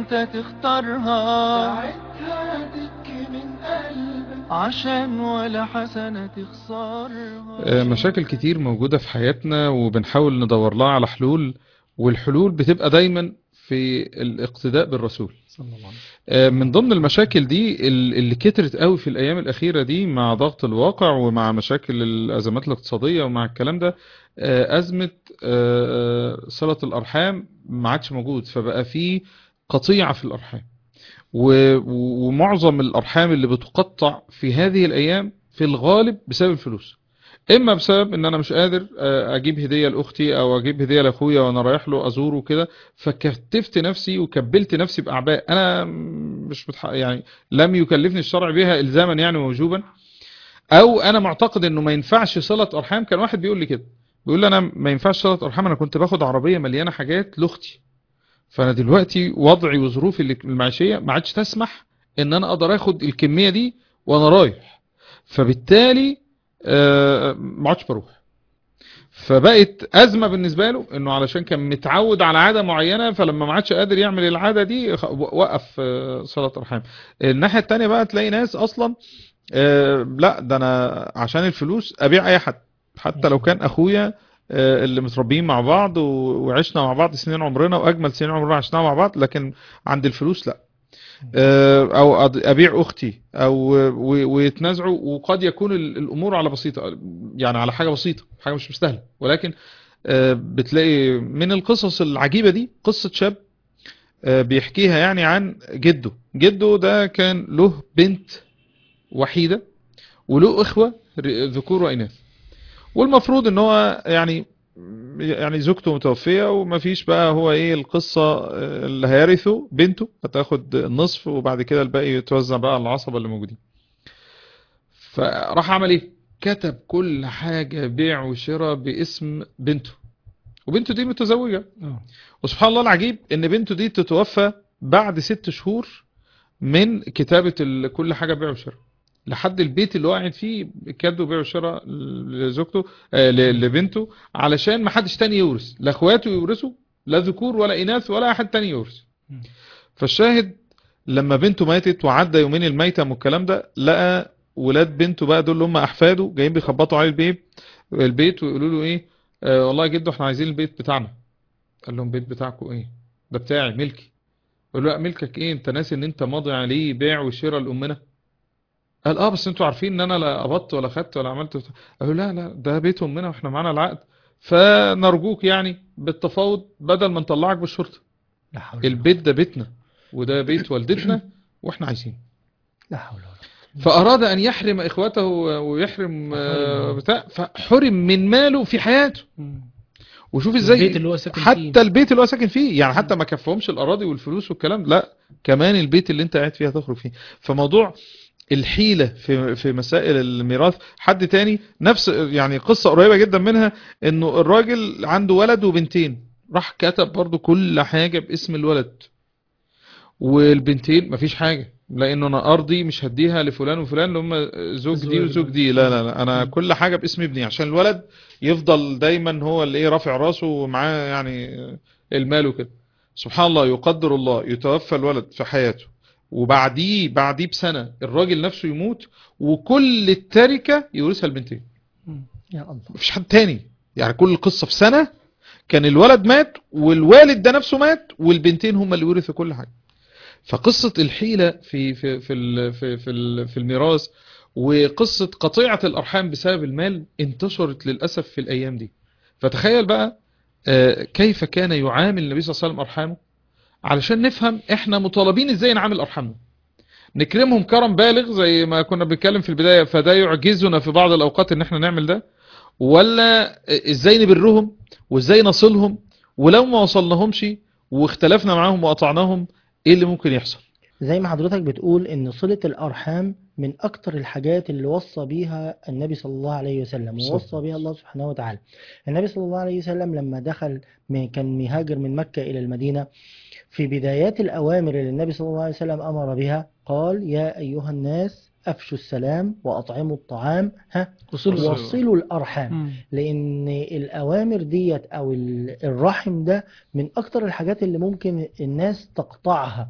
انت تختارها ساعتها تبكي من قلبك عشان ولا حسنة تخسرها آه، مشاكل كتير موجودة في حياتنا وبنحاول ندور لها على حلول والحلول بتبقى دايما في الاقتداء بالرسول صلى الله عليه وسلم آه، من ضمن المشاكل دي ال- اللي كترت قوي في الأيام الأخيرة دي مع ضغط الواقع ومع مشاكل الأزمات الاقتصادية ومع الكلام ده آه، أزمة آه، صلة الأرحام ما عادش موجود فبقى في قطيعة في الأرحام و- و- ومعظم الأرحام اللي بتقطع في هذه الأيام في الغالب بسبب الفلوس اما بسبب ان انا مش قادر آه، اجيب هديه لاختي او اجيب هديه لاخويا وانا رايح له ازوره كده فكتفت نفسي وكبلت نفسي باعباء انا مش متح... يعني لم يكلفني الشرع بها الزاما يعني ووجوبا او انا معتقد انه ما ينفعش صله ارحام كان واحد بيقول لي كده بيقول لي انا ما ينفعش صله ارحام انا كنت باخد عربيه مليانه حاجات لاختي فانا دلوقتي وضعي وظروفي اللي- المعيشيه ما عادش تسمح ان انا اقدر اخد الكميه دي وانا رايح فبالتالي آه، ما عادش بروح فبقت ازمه بالنسبه له انه علشان كان متعود على عاده معينه فلما ما عادش قادر يعمل العاده دي خ- وقف آه، صله ارحام الناحيه التانية بقى تلاقي ناس اصلا آه، لا ده انا عشان الفلوس ابيع اي حد حتى لو كان اخويا آه، اللي متربيين مع بعض و- وعشنا مع بعض سنين عمرنا واجمل سنين عمرنا عشناها مع بعض لكن عند الفلوس لا آه، او أض- ابيع اختي او و- ويتنازعوا وقد يكون ال- الامور على بسيطه يعني على حاجه بسيطه حاجه مش مستاهله ولكن آه، بتلاقي من القصص العجيبه دي قصه شاب آه، بيحكيها يعني عن جده جده ده كان له بنت وحيده وله اخوه ر- ذكور واناث والمفروض ان هو يعني يعني زوجته متوفية وما فيش بقى هو ايه القصة آه، اللي هيرثه بنته هتاخد النصف وبعد كده الباقي يتوزع بقى على العصبة اللي موجودين فراح عمل ايه كتب كل حاجة بيع وشراء باسم بنته وبنته دي متزوجة اه وسبحان الله العجيب ان بنته دي تتوفى بعد ست شهور من كتابة ال- كل حاجة بيع وشراء لحد البيت اللي هو قاعد فيه كاتبه بيع وشراء لزوجته آه، ل- لبنته علشان ما حدش تاني يورث لا اخواته يورثوا لا ذكور ولا اناث ولا احد تاني يورث مم. فالشاهد لما بنته ماتت وعدى يومين الميتم والكلام ده لقى ولاد بنته بقى دول اللي هم احفاده جايين بيخبطوا عليه البيت البيت ويقولوا له ايه آه والله يا جدو احنا عايزين البيت بتاعنا قال لهم بيت بتاعكم ايه ده بتاعي ملكي قال له لا ملكك ايه انت ناسي ان انت ماضي عليه بيع وشراء لامنا قال اه بس انتوا عارفين ان انا لا قبضت ولا خدت ولا عملت قالوا لا لا ده بيت امنا واحنا معانا العقد فنرجوك يعني بالتفاوض بدل ما نطلعك بالشرطه لا حول ولا البيت ده بيتنا وده بيت والدتنا واحنا عايزين لا حول ولا قوة. فأراد أن يحرم إخوته ويحرم آه، بتاع فحرم من ماله في حياته مم. وشوف ازاي البيت اللي هو ساكن حتى فيه. البيت اللي هو ساكن فيه يعني حتى ما كفهمش الأراضي والفلوس والكلام لا كمان البيت اللي انت قاعد فيه هتخرج فيه فموضوع الحيلة في في مسائل الميراث حد تاني نفس يعني قصة قريبة جدا منها انه الراجل عنده ولد وبنتين راح كتب برضو كل حاجة باسم الولد والبنتين مفيش حاجة لانه انا ارضي مش هديها لفلان وفلان اللي هم زوج دي الزوج. وزوج دي لا لا لا انا مم. كل حاجة باسم ابني عشان الولد يفضل دايما هو اللي ايه رافع راسه ومعاه يعني المال وكده سبحان الله يقدر الله يتوفى الولد في حياته وبعديه بعديه بسنة الراجل نفسه يموت وكل التركة يورثها البنتين مم. يا الله مفيش حد تاني يعني كل القصة في سنة كان الولد مات والوالد ده نفسه مات والبنتين هم اللي ورثوا كل حاجة فقصة الحيلة في في في ال- في في, ال- في الميراث وقصة قطيعة الأرحام بسبب المال انتشرت للأسف في الأيام دي فتخيل بقى آه، كيف كان يعامل النبي صلى الله عليه وسلم أرحامه علشان نفهم احنا مطالبين ازاي نعامل أرحامنا نكرمهم كرم بالغ زي ما كنا بنتكلم في البداية فده يعجزنا في بعض الأوقات ان احنا نعمل ده ولا ازاي نبرهم وازاي نصلهم ولو ما وصلناهمش واختلفنا معاهم وقطعناهم ايه اللي ممكن يحصل زي ما حضرتك بتقول ان صلة الارحام من اكتر الحاجات اللي وصى بيها النبي صلى الله عليه وسلم صح. ووصى بيها الله سبحانه وتعالى النبي صلى الله عليه وسلم لما دخل من كان مهاجر من مكة الى المدينة في بدايات الاوامر اللي النبي صلى الله عليه وسلم امر بها قال يا ايها الناس أفشوا السلام وأطعموا الطعام ها وصلوا وصلوا الأرحام مم. لأن الأوامر ديت أو ال- الرحم ده من أكتر الحاجات اللي ممكن الناس تقطعها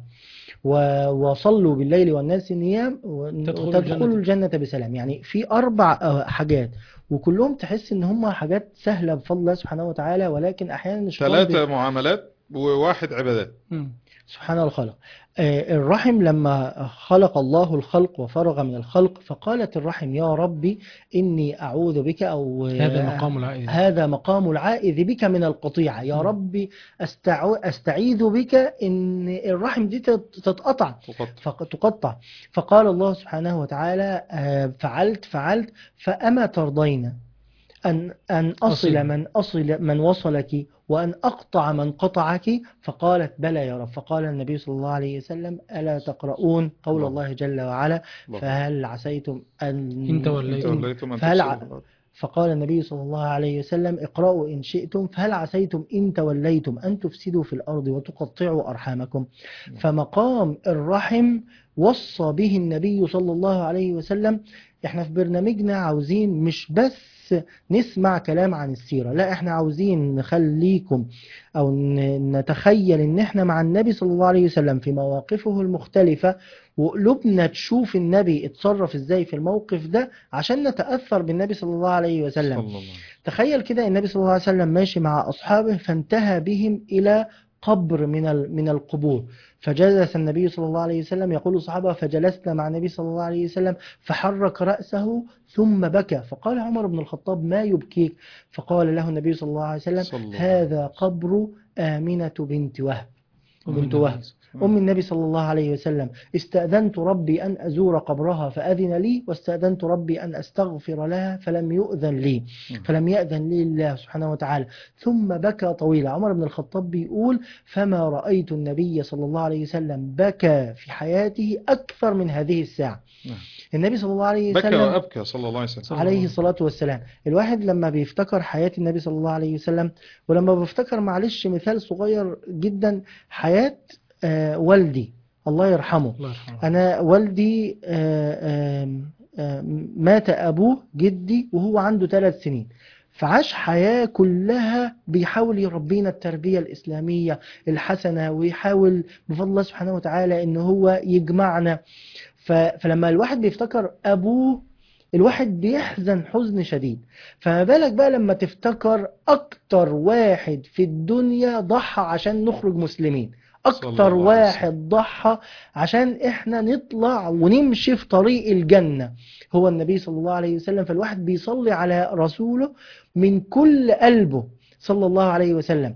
و- وصلوا بالليل والناس نيام و- تدخلوا وتدخلوا الجنة. الجنة بسلام يعني في أربع آه، حاجات وكلهم تحس إن هم حاجات سهلة بفضل الله سبحانه وتعالى ولكن أحيانا الشيطان بي- ثلاثة معاملات وواحد عبادات مم. سبحان الخالق آه، الرحم لما خلق الله الخلق وفرغ من الخلق فقالت الرحم يا ربي إني أعوذ بك أو هذا مقام العائد هذا مقام العائذ بك من القطيعة يا مم. ربي أستعو... أستعيذ بك إن الرحم دي تت- تتقطع تقطع فتقطع فقال الله سبحانه وتعالى آه، فعلت فعلت فأما ترضين أن أن أصل أصل. من أصل من وصلك وأن أقطع من قطعك فقالت بلى يا رب فقال النبي صلى الله عليه وسلم ألا تقرؤون قول الله. الله جل وعلا الله. فهل عسيتم أن إن توليتم. انت وليتم ان فهل تفسدوا ع- في الأرض. فقال النبي صلى الله عليه وسلم اقرأوا إن شئتم فهل عسيتم إن توليتم أن تفسدوا في الأرض وتقطعوا أرحامكم فمقام الرحم وصى به النبي صلى الله عليه وسلم احنا في برنامجنا عاوزين مش بس نسمع كلام عن السيرة لا احنا عاوزين نخليكم او ن- نتخيل ان احنا مع النبي صلى الله عليه وسلم في مواقفه المختلفة وقلوبنا تشوف النبي اتصرف ازاي في الموقف ده عشان نتأثر بالنبي صلى الله عليه وسلم صلى الله عليه وسلم. تخيل كده النبي صلى الله عليه وسلم ماشي مع أصحابه فانتهى بهم إلى قبر من ال- من القبور فجلس النبي صلى الله عليه وسلم يقول الصحابة فجلسنا مع النبي صلى الله عليه وسلم فحرك رأسه ثم بكى فقال عمر بن الخطاب ما يبكيك فقال له النبي صلى الله عليه وسلم صلى الله هذا قبر آمنة بنت وهب بنت وهب أم النبي صلى الله عليه وسلم استأذنت ربي أن أزور قبرها فأذن لي واستأذنت ربي أن أستغفر لها فلم يؤذن لي نعم. فلم يأذن لي الله سبحانه وتعالى ثم بكى طويلا عمر بن الخطاب بيقول فما رأيت النبي صلى الله عليه وسلم بكى في حياته أكثر من هذه الساعة نعم. النبي صله الله عليه بكى وسلم وأبكى صلى الله عليه وسلم صلى عليه الله الصلاة والسلام الواحد لما بيفتكر حياة النبي صلى الله عليه وسلم ولما بيفتكر معلش مثال صغير جدا حياة آه، والدي الله يرحمه الله يرحمه أنا والدي آه، آم، آم، مات أبوه جدي وهو عنده ثلاث سنين فعاش حياة كلها بيحاول يربينا التربية الإسلامية الحسنة ويحاول بفضل الله سبحانه وتعالى إن هو يجمعنا ف- فلما الواحد بيفتكر أبوه الواحد بيحزن حزن شديد فما بالك بقى لما تفتكر أكتر واحد في الدنيا ضحى عشان نخرج مسلمين صلى أكتر الله عليه واحد ضحى عشان إحنا نطلع ونمشي في طريق الجنة هو النبي صلى الله عليه وسلم فالواحد بيصلي على رسوله من كل قلبه صلى الله عليه وسلم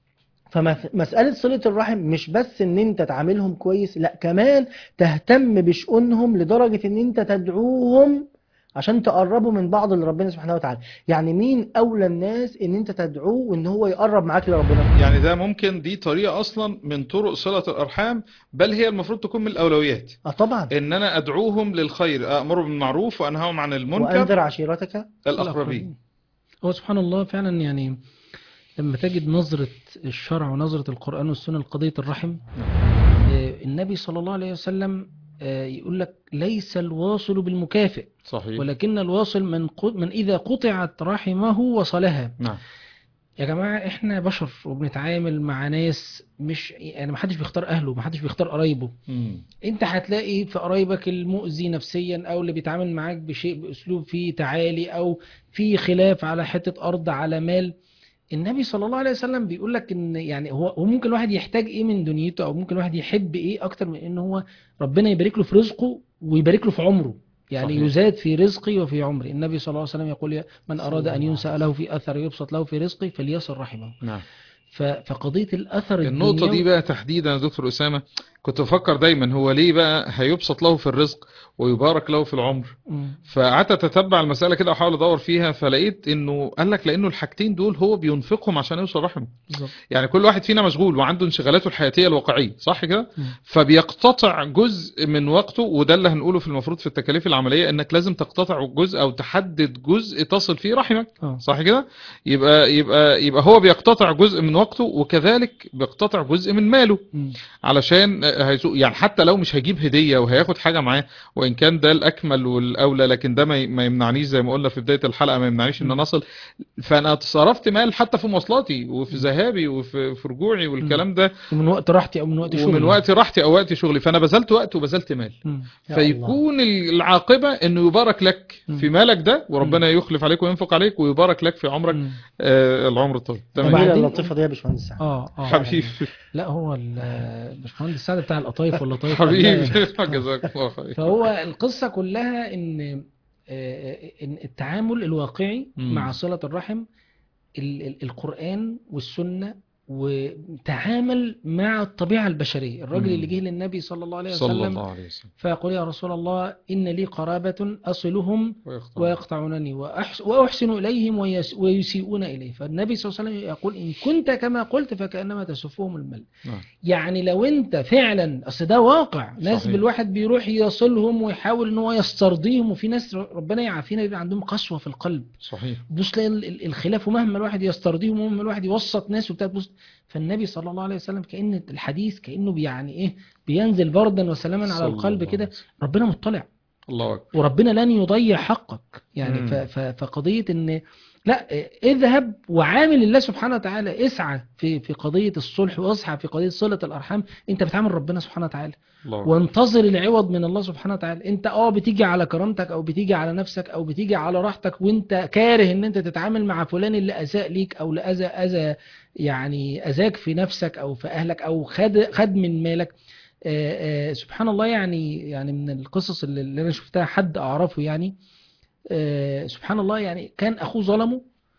فمسألة صلة الرحم مش بس ان انت تعاملهم كويس لا كمان تهتم بشؤونهم لدرجة ان انت تدعوهم عشان تقربوا من بعض لربنا سبحانه وتعالى يعني مين اولى الناس ان انت تدعوه وان هو يقرب معاك لربنا يعني ده ممكن دي طريقة أصلا من طرق صلة الأرحام بل هي المفروض تكون من الأولويات اه طبعا إن أنا أدعوهم للخير أأمرهم بالمعروف وأنهاهم عن المنكر وانذر عشيرتك الأقربين هو سبحان الله فعلا يعني لما تجد نظرة الشرع ونظرة القرآن والسنة لقضية الرحم آه، النبي صلى الله عليه وسلم آه، يقول لك ليس الواصل بالمكافئ صحيح ولكن الواصل من, قط- من إذا قطعت رحمه وصلها نعم يا جماعة احنا بشر وبنتعامل مع ناس مش يعني محدش بيختار أهله محدش بيختار قرايبه مم. انت هتلاقي في قرايبك المؤذي نفسيا او اللي بيتعامل معاك بشيء باسلوب فيه تعالي او في خلاف على حتة ارض على مال النبي صلى الله عليه وسلم بيقول لك ان يعني هو هو ممكن الواحد يحتاج ايه من دنيته او ممكن الواحد يحب ايه اكتر من ان هو ربنا يبارك له في رزقه ويبارك له في عمره يعني صحيح. يزاد في رزقي وفي عمري النبي صلى الله عليه وسلم يقول يا من صلى اراد ان الله ينسأ له في اثر يبسط له في رزقه فليصل رحمه نعم ف- فقضية الاثر النقطة الدنيوي- دي بقى تحديدا يا دكتور أسامة كنت بفكر دايما هو ليه بقى هيبسط له في الرزق ويبارك له في العمر مم. فقعدت اتتبع المسألة كده واحاول ادور فيها فلقيت انه قال لك لانه الحاجتين دول هو بينفقهم عشان يوصل رحمه بالظبط يعني كل واحد فينا مشغول وعنده انشغالاته الحياتية الواقعية صح كده مم. فبيقتطع جزء من وقته وده اللي هنقوله في المفروض في التكاليف العملية انك لازم تقتطع جزء او تحدد جزء تصل فيه رحمك اه صح كده يبقى يبقى يبقى هو بيقتطع جزء من وقته وكذلك بيقتطع جزء من ماله مم. علشان هي- هيسوق يعني حتى لو مش هيجيب هدية وهياخد حاجة معاه وإن كان ده الأكمل والأولى لكن ده ما ي- ما يمنعنيش زي ما قلنا في بداية الحلقة ما يمنعنيش إن أنا أصل فأنا صرفت مال حتى في مواصلاتي وفي ذهابي وفي في رجوعي والكلام ده من وقت راحتي او من وقت شغلي ومن وقت راحتي أو وقت شغلي فأنا بذلت وقت وبذلت مال مم. يا فيكون العاقبة انه يبارك لك في مالك ده وربنا يخلف عليك وينفق عليك ويبارك لك في عمرك مم. آه العمر الطويل تمام الجميلة وبعدين- اللطيفة دي يا باشمهندس سعد اه اه حبيبي لا هو ال- الباشمهندس سعد بتاع القطايف واللطايف حبيبي جزاك الله خير فهو القصة كلها ان آه، ان التعامل الواقعي مم. مع صلة الرحم ال- ال- القرآن والسنة وتعامل مع الطبيعة البشرية الراجل مم. اللي جه للنبي صلى الله عليه صلى وسلم الله عليه وسلم فيقول يا رسول الله إن لي قرابة أصلهم ويقطع. ويقطعونني وأحس وأحسن إليهم ويس ويسيئون إليه فالنبي صلى الله عليه وسلم يقول إن كنت كما قلت فكأنما تسفهم المل نعم. يعني لو أنت فعلا أصل ده واقع ناس صحيح. بالواحد بيروح يصلهم ويحاول إن هو يسترضيهم وفي ناس ربنا يعافينا بيبقى عندهم قسوة في القلب صحيح بص تلاقي ال- ال- الخلاف ومهما الواحد يسترضيهم ومهما الواحد يوسط ناس وبتاع بص فالنبي صلى الله عليه وسلم كأن الحديث كأنه يعني إيه بينزل بردا وسلاما على صلى القلب الله كده عليه وسلم. ربنا مطلع الله أكبر وربنا لن يضيع حقك يعني مم. ف- ف- فقضية ان لا اذهب وعامل الله سبحانه وتعالى اسعى في في قضية الصلح واسعى في قضية صلة الارحام انت بتعامل ربنا سبحانه وتعالى الله أكبر. وانتظر العوض من الله سبحانه وتعالى انت اه بتيجي على كرامتك او بتيجي على نفسك او بتيجي على راحتك وانت كاره ان انت تتعامل مع فلان اللي اساء ليك او لاذى اذى يعني اذاك في نفسك او في اهلك او خد خد من مالك آه، آه، سبحان الله يعني يعني من القصص اللي اللي انا شفتها حد اعرفه يعني آه، سبحان الله يعني كان اخوه ظلمه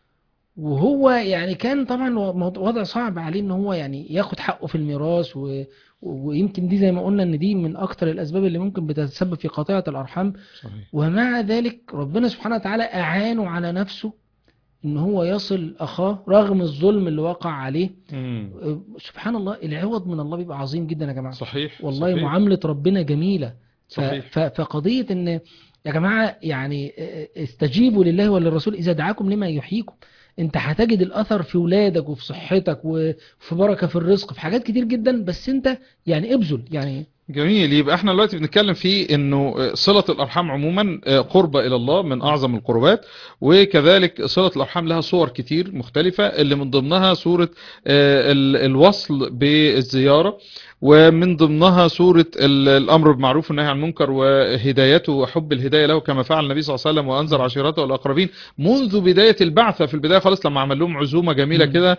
وهو يعني كان طبعا موض- وضع صعب عليه ان هو يعني ياخد حقه في الميراث و... ويمكن دي زي ما قلنا ان دي من اكتر الاسباب اللي ممكن بتتسبب في قطيعة الارحام صحيح ومع ذلك ربنا سبحانه وتعالى اعانه على نفسه ان هو يصل اخاه رغم الظلم اللي وقع عليه مم. آه، سبحان الله العوض من الله بيبقى عظيم جدا يا جماعة صحيح والله صحيح. معاملة ربنا جميلة ف- صحيح ف- فقضية ان يا جماعة يعني استجيبوا لله وللرسول إذا دعاكم لما يحييكم انت هتجد الأثر في ولادك وفي صحتك وفي بركة في الرزق في حاجات كتير جدا بس انت يعني ابذل يعني جميل يبقى احنا دلوقتي بنتكلم في انه صلة الارحام عموما قربة الى الله من اعظم القربات وكذلك صلة الارحام لها صور كتير مختلفة اللي من ضمنها صورة آه، ال- الوصل بالزيارة ومن ضمنها صورة ال- الامر بالمعروف والنهي عن المنكر وهدايته وحب الهداية له كما فعل النبي صلى الله عليه وسلم وانذر عشيرته والاقربين منذ بداية البعثة في البداية خالص لما عمل لهم عزومة جميلة مم. كده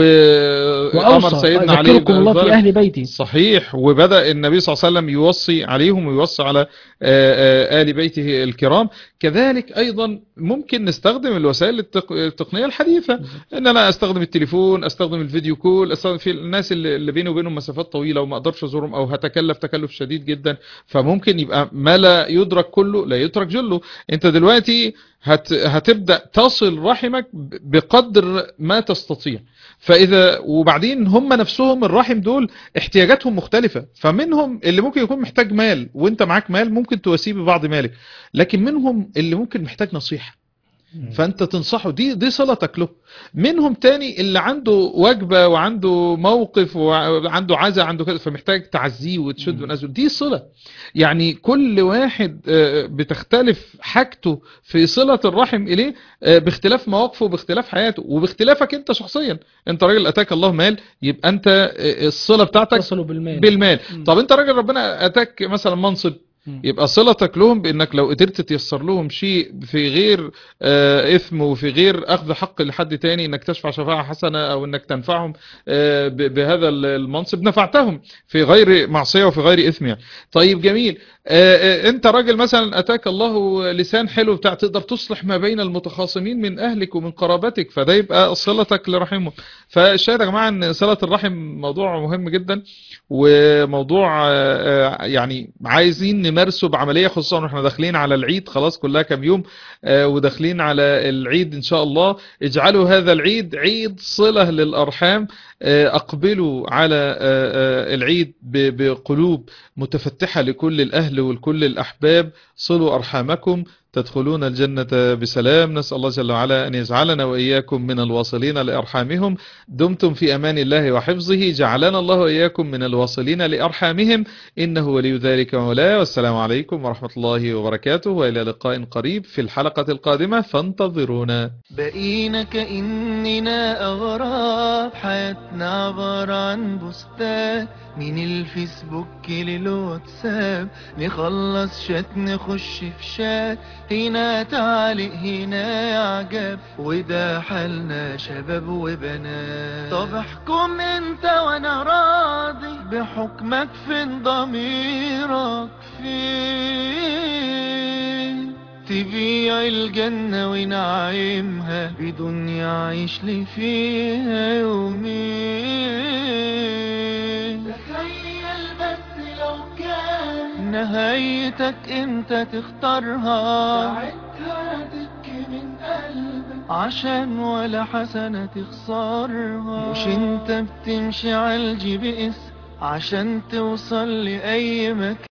وامر وأوصى سيدنا علي أذكركم الله في بذلك. أهل بيتي صحيح وبدأ النبي صلى الله عليه وسلم يوصي عليهم ويوصي على آه، آه، آل بيته الكرام كذلك أيضا ممكن نستخدم الوسائل التق- التقنية الحديثة إن أنا أستخدم التليفون أستخدم الفيديو كول أستخدم في الناس اللي اللي بيني وبينهم مسافات طويلة وما أقدرش أزورهم أو هتكلف تكلف شديد جدا فممكن يبقى ما لا يدرك كله لا يترك جله أنت دلوقتي هت هتبدأ تصل رحمك ب- بقدر ما تستطيع فإذا وبعدين هم نفسهم الرحم دول احتياجاتهم مختلفة فمنهم اللي ممكن يكون محتاج مال وانت معاك مال ممكن تواسيه ببعض مالك لكن منهم اللي ممكن محتاج نصيحة فانت تنصحه دي دي صلتك له منهم تاني اللي عنده وجبة وعنده موقف وعنده عزة عنده كده فمحتاج تعزيه وتشد من أزله دي صلة يعني كل واحد آه، بتختلف حاجته في صلة الرحم إليه آه، باختلاف مواقفه وباختلاف حياته وباختلافك انت شخصيا انت راجل اتاك الله مال يبقى انت آه، الصلة بتاعتك تصلوا بالمال بالمال مم. طب انت راجل ربنا اتاك مثلا منصب مم. يبقى صلتك لهم بانك لو قدرت تيسر لهم شيء في غير آه، اثم وفي غير اخذ حق لحد تاني انك تشفع شفاعة حسنة او انك تنفعهم آه، ب- بهذا المنصب نفعتهم في غير معصية وفي غير اثم يعني طيب جميل آه، آه، انت راجل مثلا اتاك الله لسان حلو بتاع تقدر تصلح ما بين المتخاصمين من اهلك ومن قرابتك فده يبقى صلتك لرحمه فالشاهد يا جماعة ان صلة الرحم موضوع مهم جدا وموضوع آه، آه، يعني عايزين نمارسه بعملية خصوصا واحنا داخلين على العيد خلاص كلها كام يوم آه، وداخلين على العيد ان شاء الله اجعلوا هذا العيد عيد صلة للأرحام آه، اقبلوا على آه، آه، العيد ب- بقلوب متفتحة لكل الأهل ولكل الأحباب صلوا أرحامكم تدخلون الجنة بسلام نسأل الله جل وعلا أن يجعلنا وإياكم من الواصلين لأرحامهم دمتم في أمان الله وحفظه جعلنا الله وإياكم من الواصلين لأرحامهم إنه ولي ذلك مولاه والسلام عليكم ورحمة الله وبركاته وإلى لقاء قريب في الحلقة القادمة فانتظرونا بقينا كأننا أغراب حياتنا عبارة عن بوستات من الفيسبوك للواتساب نخلص شات نخش في شات هنا تعليق هنا إعجاب وده حالنا شباب وبنات طب احكم انت وانا راضي بحكمك فين ضميرك فين تبيع الجنة ونعيمها بدنيا عيش لي فيها يومين تخيل بس لو كان نهايتك انت تختارها ساعتها تبكي من قلبك عشان ولا حسنة تخسرها مش انت بتمشي على الجي بي اس عشان توصل لأي مكان